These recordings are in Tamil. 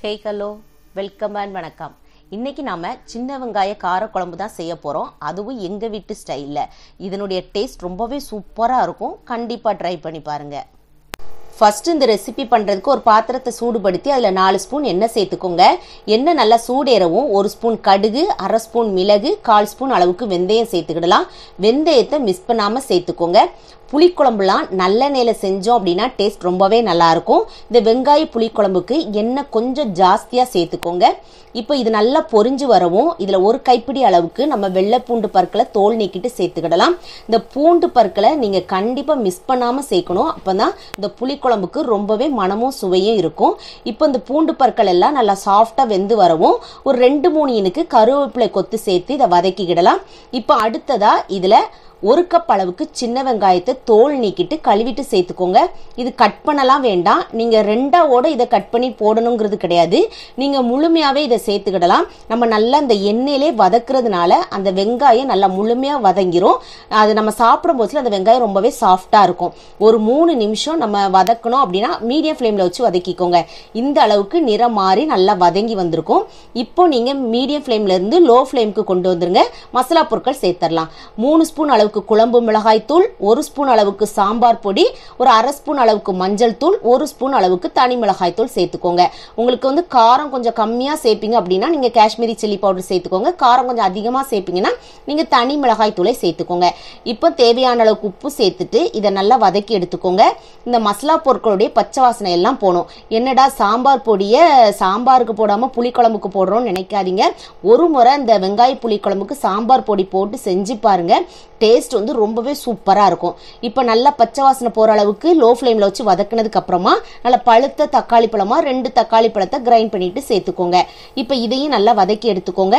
ஹே ஹலோ வெல்கம் அண்ட் வணக்கம் இன்னைக்கு நாம சின்ன வெங்காய கார குழம்பு தான் செய்ய போறோம் அதுவும் எங்க வீட்டு ஸ்டைல்ல இதனுடைய டேஸ்ட் ரொம்பவே சூப்பரா இருக்கும் கண்டிப்பா ட்ரை பண்ணி பாருங்க ஃபர்ஸ்ட் இந்த ரெசிபி பண்றதுக்கு ஒரு பாத்திரத்தை சூடுபடுத்தி அதில் நாலு ஸ்பூன் எண்ணெய் சேர்த்துக்கோங்க எண்ணெய் நல்லா சூடேறவும் ஒரு ஸ்பூன் கடுகு அரை ஸ்பூன் மிளகு கால் ஸ்பூன் அளவுக்கு வெந்தயம் சேர்த்துக்கிடலாம் வெந்தயத்தை மிஸ் பண்ணாம சேர்த்துக்கோங்க புளிக்குழம்புலாம் நல்லெண்ணெயில் செஞ்சோம் அப்படின்னா டேஸ்ட் ரொம்பவே நல்லா இருக்கும் இந்த வெங்காய புளிக்குழம்புக்கு எண்ணெய் கொஞ்சம் ஜாஸ்தியாக சேர்த்துக்கோங்க இப்போ இது நல்லா பொரிஞ்சு வரவும் இதில் ஒரு கைப்பிடி அளவுக்கு நம்ம வெள்ளை பூண்டு பற்களை தோல் நீக்கிட்டு சேர்த்துக்கிடலாம் இந்த பூண்டு பற்களை நீங்கள் கண்டிப்பாக மிஸ் பண்ணாமல் சேர்க்கணும் அப்போ தான் இந்த புளிக்குழம்புக்கு ரொம்பவே மனமும் சுவையும் இருக்கும் இப்போ இந்த பூண்டு பற்கள் எல்லாம் நல்லா சாஃப்டாக வெந்து வரவும் ஒரு ரெண்டு மூணு இனுக்கு கருவேப்பிலை கொத்து சேர்த்து இதை வதக்கிக்கிடலாம் இப்போ அடுத்ததா இதில் ஒரு கப் அளவுக்கு சின்ன வெங்காயத்தை தோல் நீக்கிட்டு கழுவிட்டு சேர்த்துக்கோங்க இது கட் பண்ணலாம் வேண்டாம் நீங்கள் ரெண்டாவோட இதை கட் பண்ணி போடணுங்கிறது கிடையாது நீங்கள் முழுமையாகவே இதை சேர்த்துக்கிடலாம் நம்ம நல்லா இந்த எண்ணெயிலே வதக்குறதுனால அந்த வெங்காயம் நல்லா முழுமையாக வதங்கிரும் அது நம்ம சாப்பிடும் போதுல அந்த வெங்காயம் ரொம்பவே சாஃப்டாக இருக்கும் ஒரு மூணு நிமிஷம் நம்ம வதக்கணும் அப்படின்னா மீடியம் ஃப்ளேமில் வச்சு வதக்கிக்கோங்க இந்த அளவுக்கு நிறம் மாறி நல்லா வதங்கி வந்திருக்கும் இப்போ நீங்கள் மீடியம் ஃப்ளேம்ல இருந்து லோ ஃப்ளேமுக்கு கொண்டு வந்துருங்க மசாலா பொருட்கள் சேர்த்துடலாம் மூணு ஸ்பூன் அளவுக்கு குழம்பு மிளகாய் தூள் ஒரு ஸ்பூன் அளவுக்கு சாம்பார் பொடி ஒரு அரை ஸ்பூன் அளவுக்கு மஞ்சள் தூள் ஒரு ஸ்பூன் அளவுக்கு தனி மிளகாய் தூள் சேர்த்துக்கோங்க உங்களுக்கு வந்து காரம் கொஞ்சம் கம்மியாக சேர்ப்பீங்க அப்படின்னா நீங்கள் காஷ்மீரி சில்லி பவுடர் சேர்த்துக்கோங்க காரம் கொஞ்சம் அதிகமாக சேர்ப்பீங்கன்னா நீங்கள் தனி மிளகாய் தூளை சேர்த்துக்கோங்க இப்போ தேவையான அளவுக்கு உப்பு சேர்த்துட்டு இதை நல்லா வதக்கி எடுத்துக்கோங்க இந்த மசாலா பொருட்களுடைய பச்சை வாசனை எல்லாம் போகணும் என்னடா சாம்பார் பொடியை சாம்பாருக்கு போடாமல் புளிக்குழம்புக்கு போடுறோம்னு நினைக்காதீங்க ஒரு முறை இந்த வெங்காய புளிக்குழம்புக்கு சாம்பார் பொடி போட்டு செஞ்சு பாருங்க டேஸ்ட் வந்து ரொம்பவே சூப்பராக இருக்கும் இப்போ நல்லா பச்சை வாசனை போகிற அளவுக்கு லோ ஃப்ளேமில் வச்சு வதக்குனதுக்கு அப்புறமா நல்லா பழுத்த தக்காளி பழமா ரெண்டு தக்காளி பழத்தை கிரைண்ட் பண்ணிட்டு சேர்த்துக்கோங்க இப்போ இதையும் நல்லா வதக்கி எடுத்துக்கோங்க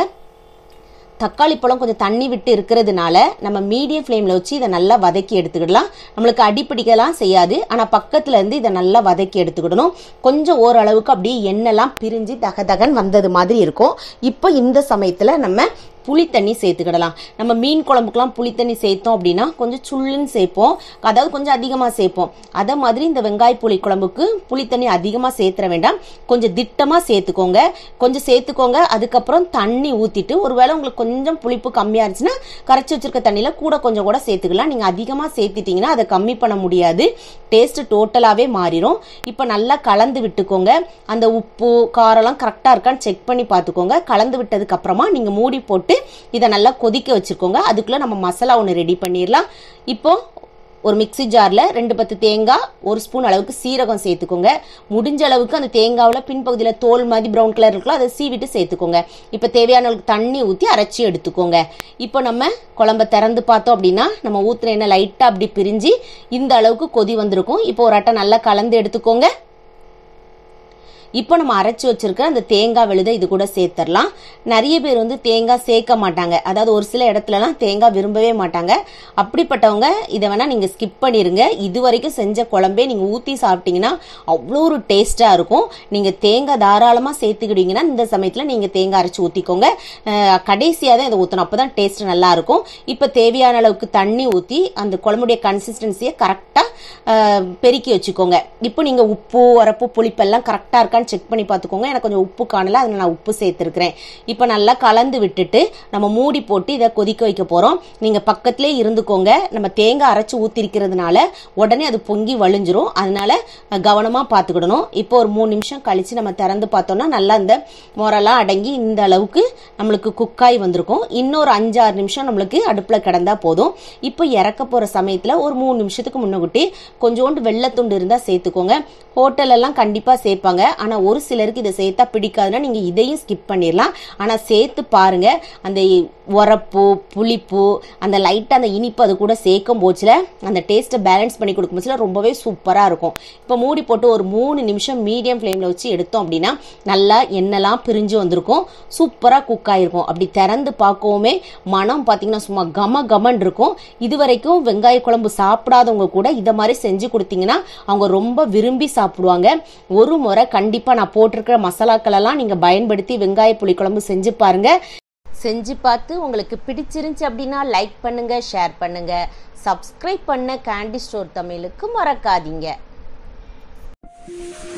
தக்காளி பழம் கொஞ்சம் தண்ணி விட்டு இருக்கிறதுனால நம்ம மீடியம் ஃப்ளேமில் வச்சு இதை நல்லா வதக்கி எடுத்துக்கிடலாம் நம்மளுக்கு அடிப்பிடிக்கலாம் செய்யாது ஆனால் பக்கத்தில் இருந்து இதை நல்லா வதக்கி எடுத்துக்கிடணும் கொஞ்சம் ஓரளவுக்கு அப்படியே எண்ணெய்லாம் பிரிஞ்சு தக தகன் வந்தது மாதிரி இருக்கும் இப்போ இந்த சமயத்தில் நம்ம புளி தண்ணி சேர்த்துக்கிடலாம் நம்ம மீன் குழம்புக்கெல்லாம் புளி தண்ணி சேர்த்தோம் அப்படின்னா கொஞ்சம் சுள்ளுன்னு சேர்ப்போம் அதாவது கொஞ்சம் அதிகமாக சேர்ப்போம் அதே மாதிரி இந்த வெங்காய புளி குழம்புக்கு புளி தண்ணி அதிகமாக சேர்த்துற வேண்டாம் கொஞ்சம் திட்டமாக சேர்த்துக்கோங்க கொஞ்சம் சேர்த்துக்கோங்க அதுக்கப்புறம் தண்ணி ஊற்றிட்டு ஒருவேளை உங்களுக்கு கொஞ்சம் புளிப்பு கம்மியாக இருந்துச்சுன்னா கரைச்சி வச்சிருக்க தண்ணியில் கூட கொஞ்சம் கூட சேர்த்துக்கலாம் நீங்கள் அதிகமாக சேர்த்துட்டிங்கன்னா அதை கம்மி பண்ண முடியாது டேஸ்ட்டு டோட்டலாகவே மாறிடும் இப்போ நல்லா கலந்து விட்டுக்கோங்க அந்த உப்பு காரம்லாம் கரெக்டாக இருக்கான்னு செக் பண்ணி பார்த்துக்கோங்க கலந்து விட்டதுக்கு அப்புறமா நீங்கள் மூடி போட்டு இதை நல்லா கொதிக்க வச்சுக்கோங்க அதுக்குள்ளே நம்ம மசாலா ஒன்று ரெடி பண்ணிடலாம் இப்போ ஒரு மிக்சி ஜாரில் ரெண்டு பத்து தேங்காய் ஒரு ஸ்பூன் அளவுக்கு சீரகம் சேர்த்துக்கோங்க முடிஞ்ச அளவுக்கு அந்த தேங்காவில் பின்பகுதியில் தோல் மாதிரி ப்ரௌன் கலர் இருக்கலாம் அதை சீவிட்டு சேர்த்துக்கோங்க இப்போ தேவையான அளவுக்கு தண்ணி ஊற்றி அரைச்சி எடுத்துக்கோங்க இப்போ நம்ம குழம்ப திறந்து பார்த்தோம் அப்படின்னா நம்ம ஊற்றுன எண்ணெய் லைட்டாக அப்படி பிரிஞ்சு இந்த அளவுக்கு கொதி வந்திருக்கும் இப்போ ஒரு அட்டை நல்லா கலந்து எடுத்துக்கோங்க இப்போ நம்ம அரைச்சி வச்சிருக்க அந்த தேங்காய் விழுதை இது கூட சேர்த்துடலாம் நிறைய பேர் வந்து தேங்காய் சேர்க்க மாட்டாங்க அதாவது ஒரு சில இடத்துலலாம் தேங்காய் விரும்பவே மாட்டாங்க அப்படிப்பட்டவங்க இதை வேணால் நீங்கள் ஸ்கிப் பண்ணிடுங்க இது வரைக்கும் செஞ்ச குழம்பே நீங்கள் ஊற்றி சாப்பிட்டீங்கன்னா அவ்வளோ ஒரு டேஸ்ட்டாக இருக்கும் நீங்கள் தேங்காய் தாராளமாக சேர்த்துக்கிட்டீங்கன்னா இந்த சமயத்தில் நீங்கள் தேங்காய் அரைச்சி ஊற்றிக்கோங்க கடைசியாக தான் இதை ஊற்றணும் அப்போ தான் டேஸ்ட் நல்லாயிருக்கும் இப்போ தேவையான அளவுக்கு தண்ணி ஊற்றி அந்த குழம்புடைய கன்சிஸ்டன்சியை கரெக்டாக பெருக்கி வச்சுக்கோங்க இப்போ நீங்கள் உப்பு உரப்பு புளிப்பெல்லாம் கரெக்டாக இருக்கான்னு செக் பண்ணி பார்த்துக்கோங்க எனக்கு கொஞ்சம் உப்பு காணல அதில் நான் உப்பு சேர்த்துருக்கிறேன் இப்போ நல்லா கலந்து விட்டுட்டு நம்ம மூடி போட்டு இதை கொதிக்க வைக்க போகிறோம் நீங்கள் பக்கத்துலேயே இருந்துக்கோங்க நம்ம தேங்காய் அரைச்சி ஊற்றிருக்கிறதுனால உடனே அது பொங்கி வழிஞ்சிரும் அதனால கவனமாக பார்த்துக்கிடணும் இப்போ ஒரு மூணு நிமிஷம் கழித்து நம்ம திறந்து பார்த்தோம்னா நல்லா இந்த முரெல்லாம் அடங்கி இந்த அளவுக்கு நம்மளுக்கு குக்காய் வந்திருக்கும் இன்னொரு அஞ்சாறு நிமிஷம் நம்மளுக்கு அடுப்பில் கிடந்தா போதும் இப்போ இறக்க போகிற சமயத்தில் ஒரு மூணு நிமிஷத்துக்கு முன்னகுட்டி கொஞ்சோண்டு வெள்ளத்துண்டு இருந்தால் சேர்த்துக்கோங்க ஹோட்டலெல்லாம் கண்டிப்பாக சேர்ப்பாங்க ஆனால் ஒரு சிலருக்கு இதை சேர்த்தா பிடிக்காதுன்னா நீங்கள் இதையும் ஸ்கிப் பண்ணிடலாம் ஆனால் சேர்த்து பாருங்க அந்த உரப்பு புளிப்பு அந்த லைட்டாக அந்த இனிப்பு அது கூட சேர்க்கும் போச்சில் அந்த டேஸ்ட்டை பேலன்ஸ் பண்ணி கொடுக்கும் போச்சில் ரொம்பவே சூப்பராக இருக்கும் இப்போ மூடி போட்டு ஒரு மூணு நிமிஷம் மீடியம் ஃப்ளேமில் வச்சு எடுத்தோம் அப்படின்னா நல்லா எண்ணெய்லாம் பிரிஞ்சு வந்திருக்கும் சூப்பராக குக் ஆகிருக்கும் அப்படி திறந்து பார்க்கவுமே மனம் பார்த்தீங்கன்னா சும்மா கம கமன் இருக்கும் இது வரைக்கும் வெங்காய குழம்பு சாப்பிடாதவங்க கூட இதை மாதிரி செஞ்சு கொடுத்தீங்கன்னா அவங்க ரொம்ப விரும்பி சாப்பிடுவாங்க ஒரு முறை கண்டிப்பாக நான் போட்டிருக்கிற மசாலாக்கள் எல்லாம் நீங்கள் பயன்படுத்தி வெங்காய புளிக்குழம்பு செஞ்சு பாருங்க செஞ்சு பார்த்து உங்களுக்கு பிடிச்சிருந்துச்சு அப்படின்னா லைக் பண்ணுங்க ஷேர் பண்ணுங்க சப்ஸ்கிரைப் பண்ண கேண்டி ஸ்டோர் தமிழுக்கு மறக்காதீங்க